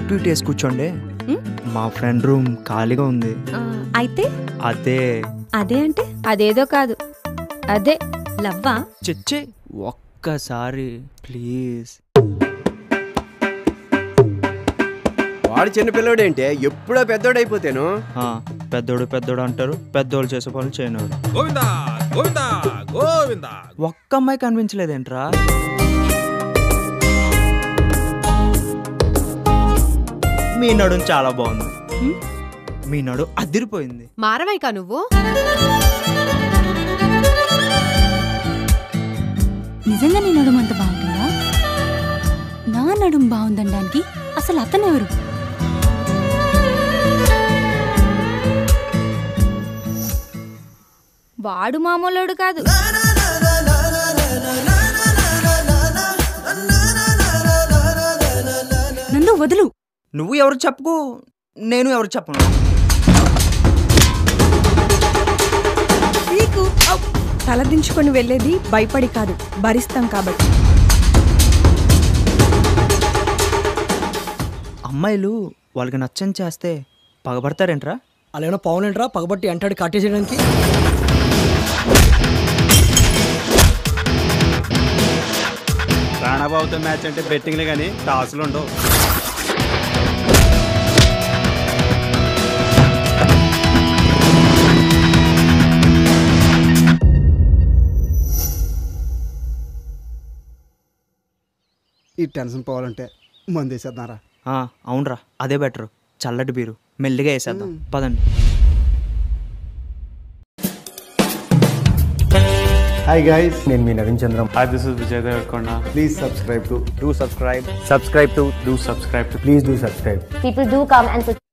అటు ఇటు వేసి కూర్చోండి హ్మ్? మా ఫ్రెండ్ రూమ్ ఖాళీగా ఉంది ఆ, అయితే అదే అదే అంటే అదేదో కాదు అదే లవ్వా చెచ్చే ఒక్కసారి ప్లీజ్ వాడు చిన్న పిల్లోడేంటే ఎప్పుడో పెద్దోడైపోతాను పెద్దోడు పెద్దోడు అంటారు పెద్దోళ్ళు చేసే పనులు చేయనోడు గోవిందా గోవిందా గోవిందా ఒక్క అమ్మాయి కనిపించలేదేంట్రా మీ నడుం చాలా బాగుంది హ్మ్? మీ నడు అదిరిపోయింది మారవైకా నువ్వు నిజంగా నీ నడుము అంత బాగుంటుందా నా నడుం బాగుందనడానికి అసలు అతను ఎవరు వాడు మామూలోడు కాదు నన్ను వదులు నువ్వు ఎవరు చెప్పుకు నేను ఎవరు చెప్పను పీకు ఔ! తలదించుకొని వెళ్ళేది భయపడి కాదు భరిస్తాం కాబట్టి అమ్మాయిలు వాళ్ళకి నచ్చని చేస్తే పగబడతారేంట్రా అలా పవన్ ఏంట్రా పగబట్టి అంటాడు కట్టేసేయడానికి ప్రాణబాబుతో మ్యాచ్ అంటే బెట్టింగ్లే కానీ టాసులు ఉండవు ఈ టెన్షన్ పోవాలంటే మందు వేసేద్దారా ఆ, అవునరా అదే బెటర్ చల్లటి బీరు మెల్లిగా వేసేద్దాం పదండి హాయ్ గైస్ నేను మీ Naveen Chandram hi this is Vijay Deverakonda please subscribe to do subscribe subscribe to do subscribe to please do subscribe People do come and